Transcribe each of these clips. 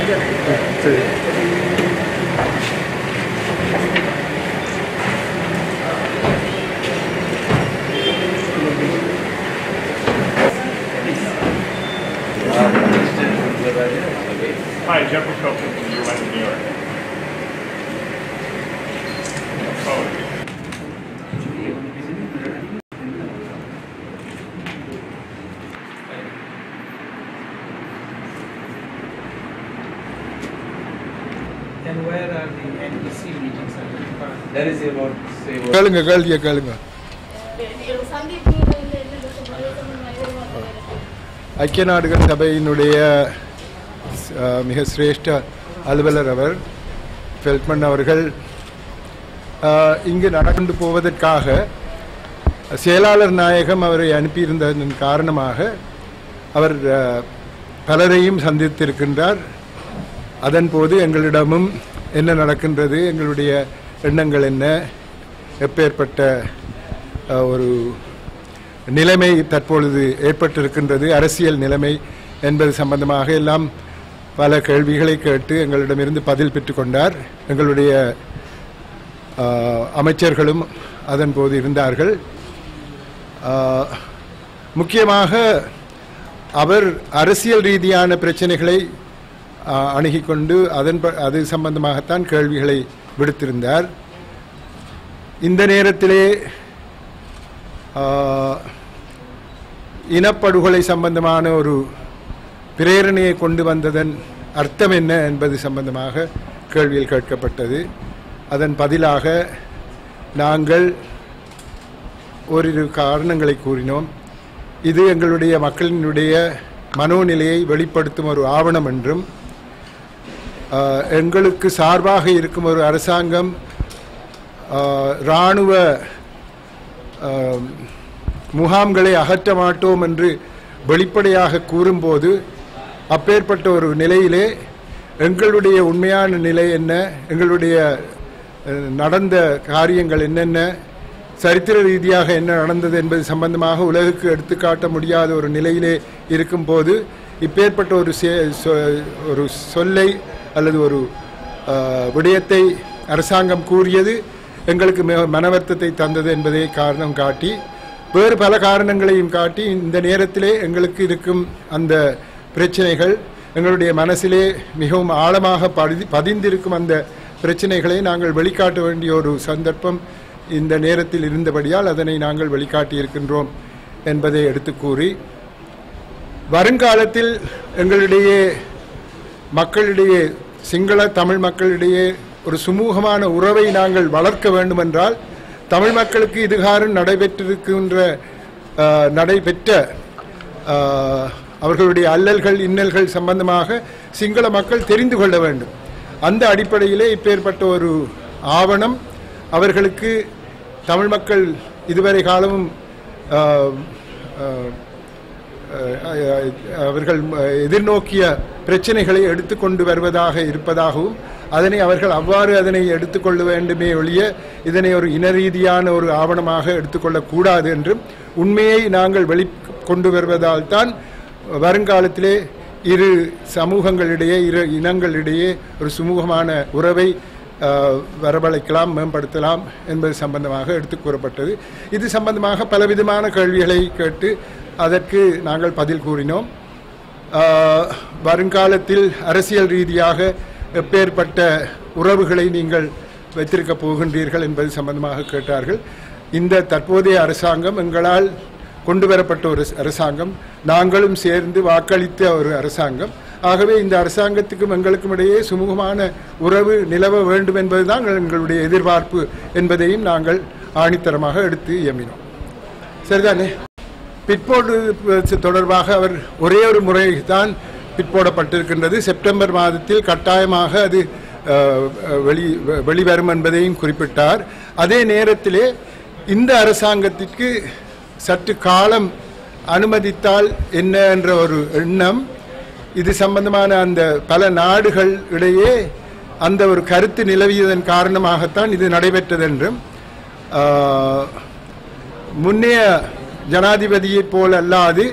சரி Hi, Jeffrey Copeland from UN, New York. Oh, Then where are the NPC meetings at the park? There is about, say, about கேளுங்க கேள்வியை கேளுங்க சந்தீப் நீங்க வந்து என்ன சொல்லுங்க எதிர்பார்த்து ஐக்கிய நாடுகள் சபையினுடைய அஹ், மிக சிரேஷ்ட அலுவலர் அவர் ஃபெல்ட்மன் அவர்கள் அஹ், இங்கு நடந்து போவதற்காக செயலாளர் நாயகம் அவரை அனுப்பியிருந்ததன் காரணமாக அவர் அஹ், பலரையும் சந்தித்திருக்கின்றார் அதன்போது எங்களிடமும் என்ன நடக்கின்றது எங்களுடைய எண்ணங்கள் என்ன எப்பேற்பட்ட அஹ், ஒரு நிலைமை தற்பொழுது ஏற்பட்டிருக்கின்றது அரசியல் நிலைமை என்பது சம்பந்தமாக எல்லாம் பல கேள்விகளை கேட்டு எங்களிடமிருந்து பதில் பெற்றுக்கொண்டார் எங்களுடைய ஆஹ், அமைச்சர்களும் அதன் போது இருந்தார்கள் ஆஹ், முக்கியமாக அவர் அரசியல் ரீதியான பிரச்சனைகளை ஆஹ், அணுகிக் கொண்டு அதன் ப- அது சம்பந்தமாகத்தான் கேள்விகளை விடுத்திருந்தார் இந்த நேரத்திலே ஆஹ், இனப்படுகொலை சம்பந்தமான ஒரு பிரேரணையை கொண்டு வந்ததன் அர்த்தம் என்ன என்பது சம்பந்தமாக கேள்வியில் கேட்கப்பட்டது அதன் பதிலாக நாங்கள் ஓரிரு காரணங்களை கூறினோம் இது எங்களுடைய மக்களினுடைய மனோநிலையை வெளிப்படுத்தும் ஒரு ஆவணம் என்றும் ஆஹ், எங்களுக்கு சார்பாக இருக்கும் ஒரு அரசாங்கம் ஆஹ், இராணுவ ஆஹ், முகாம்களை அகற்ற மாட்டோம் என்று வெளிப்படையாக கூறும்போது அப்பேற்பட்ட ஒரு நிலையிலே எங்களுடைய உண்மையான நிலை என்ன எங்களுடைய அஹ், நடந்த காரியங்கள் என்னென்ன சரித்திர ரீதியாக என்ன நடந்தது என்பது சம்பந்தமாக உலகுக்கு எடுத்துக்காட்ட முடியாத ஒரு நிலையிலே இருக்கும்போது இப்பேற்பட்ட ஒரு சே- சொ- ஒரு சொல்லை அல்லது ஒரு ஆஹ், விடயத்தை அரசாங்கம் கூறியது எங்களுக்கு மிக மனவர்த்தத்தை தந்தது என்பதை காரணம் காட்டி வேறு பல காரணங்களையும் காட்டி இந்த நேரத்திலே எங்களுக்கு இருக்கும் அந்த பிரச்சனைகள் எங்களுடைய மனசிலே மிகவும் ஆழமாக பதி பதிந்திருக்கும் அந்த பிரச்சனைகளை நாங்கள் வெளிக்காட்ட வேண்டிய ஒரு சந்தர்ப்பம் இந்த நேரத்தில் இருந்தபடியால் அதனை நாங்கள் வெளிக்காட்டி இருக்கின்றோம் என்பதை எடுத்து கூறி வருங்காலத்தில் எங்களிடையே மக்களிடையே சிங்கள தமிழ் மக்களிடையே ஒரு சுமூகமான உறவை நாங்கள் வளர்க்க வேண்டுமென்றால் தமிழ் மக்களுக்கு இதுகாரம் நடைபெற்றிருக்கின்ற ஆஹ், நடைபெற்ற ஆஹ், அவர்களுடைய அல்லல்கள் இன்னல்கள் சம்பந்தமாக சிங்கள மக்கள் தெரிந்து கொள்ள வேண்டும் அந்த அடிப்படையிலே இப்பேற்பட்ட ஒரு ஆவணம் அவர்களுக்கு தமிழ் மக்கள் இதுவரை காலமும் ஆஹ், ஆஹ், அஹ் அவர்கள் எதிர்நோக்கிய பிரச்சனைகளை எடுத்துக்கொண்டு வருவதாக இருப்பதாகவும் அதனை அவர்கள் அவ்வாறு அதனை எடுத்துக்கொள்ள வேண்டுமே ஒழிய இதனை ஒரு இன ரீதியான ஒரு ஆவணமாக எடுத்துக்கொள்ளக்கூடாது என்றும் உண்மையை நாங்கள் வெளி கொண்டு வருவதால் தான் வருங்காலத்திலே இரு சமூகங்களிடையே இரு இனங்களிடையே ஒரு சுமூகமான உறவை அஹ், வரவழைக்கலாம் மேம்படுத்தலாம் என்பது சம்பந்தமாக எடுத்து கூறப்பட்டது இது சம்பந்தமாக பலவிதமான கேள்விகளை கேட்டு அதற்கு நாங்கள் பதில் கூறினோம் ஆஹ், வருங்காலத்தில் அரசியல் ரீதியாக எப்பேற்பட்ட உறவுகளை நீங்கள் வைத்திருக்க போகின்றீர்கள் என்பது சம்பந்தமாக கேட்டார்கள் இந்த தற்போதைய அரசாங்கம் எங்களால் கொண்டு வரப்பட்ட ஒரு அரசாங்கம் நாங்களும் சேர்ந்து வாக்களித்த ஒரு அரசாங்கம் ஆகவே இந்த அரசாங்கத்துக்கும் எங்களுக்கும் இடையே சுமூகமான உறவு நிலவ வேண்டும் என்பதுதான் எங்களுடைய எதிர்பார்ப்பு என்பதையும் நாங்கள் ஆணித்தரமாக எடுத்து இயம்பினோம் சரிதானே பிற்போடு தொடர்பாக அவர் ஒரே ஒரு முறை தான் பிற்போடப்பட்டிருக்கின்றது செப்டம்பர் மாதத்தில் கட்டாயமாக அது அஹ், வெளி வெளிவரும் என்பதையும் குறிப்பிட்டார் அதே நேரத்திலே இந்த அரசாங்கத்திற்கு சற்று காலம் அனுமதித்தால் என்ன என்ற ஒரு எண்ணம் இது சம்பந்தமான அந்த பல நாடுகள் இடையே அந்த ஒரு கருத்து நிலவியதன் காரணமாகத்தான் இது நடைபெற்றதென்றும் ஆஹ், முன்னைய ஜனாதிபதியைப் போல் அல்லாது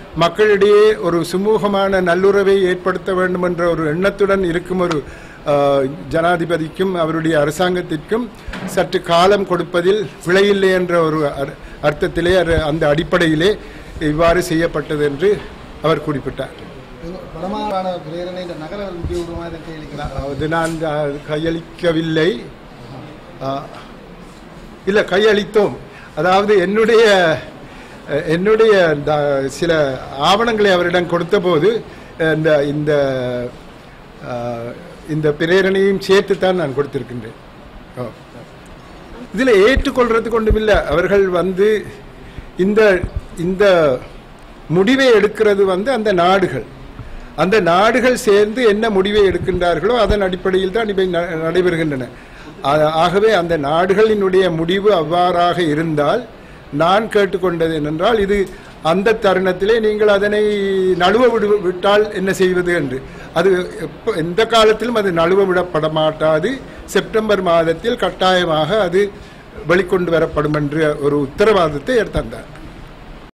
மக்களிடையே ஒரு சுமூகமான நல்லுறவை ஏற்படுத்த வேண்டும் என்ற ஒரு எண்ணத்துடன் இருக்கும் ஒரு ஆஹ், ஜனாதிபதிக்கும் அவருடைய அரசாங்கத்திற்கும் சற்று காலம் கொடுப்பதில் பிழையில்லை என்ற ஒரு அர்- அர்த்தத்திலே அது- அந்த அடிப்படையிலே இவ்வாறு செய்யப்பட்டது என்று அவர் குறிப்பிட்டார் பலமான பிரேரணை இந்த நகர முக்கியமாக இதை கையளிக்கலாம் அது நான் அஹ், கையளிக்கவில்லை ஆஹ், இல்லை கையளித்தோம் அதாவது என்னுடைய அஹ், என்னுடைய இந்த சில ஆவணங்களை அவரிடம் கொடுத்தபோது அஹ், இந்த இந்த ஆஹ், இந்த பிரேரணையும் சேர்த்து தான் நான் கொடுத்திருக்கின்றேன் ஆ. இதில் ஏற்றுக்கொள்றது கொண்டுமில்லை அவர்கள் வந்து இந்த இந்த முடிவை எடுக்கிறது வந்து அந்த நாடுகள் அந்த நாடுகள் சேர்ந்து என்ன முடிவை எடுக்கின்றார்களோ அதன் அடிப்படையில் தான் இவை ந- நடைபெறுகின்றன ஆ- ஆகவே அந்த நாடுகளினுடைய முடிவு அவ்வாறாக இருந்தால் நான் கேட்டுக்கொண்டது என்னென்றால் இது அந்த தருணத்திலே நீங்கள் அதனை நழுவ விடு விட்டால் என்ன செய்வது என்று அது எப்ப எந்த காலத்திலும் அது நழுவ விடப்பட மாட்டாது செப்டம்பர் மாதத்தில் கட்டாயமாக அது வெளிக்கொண்டு வரப்படும் என்ற ஒரு உத்தரவாதத்தை தந்தார்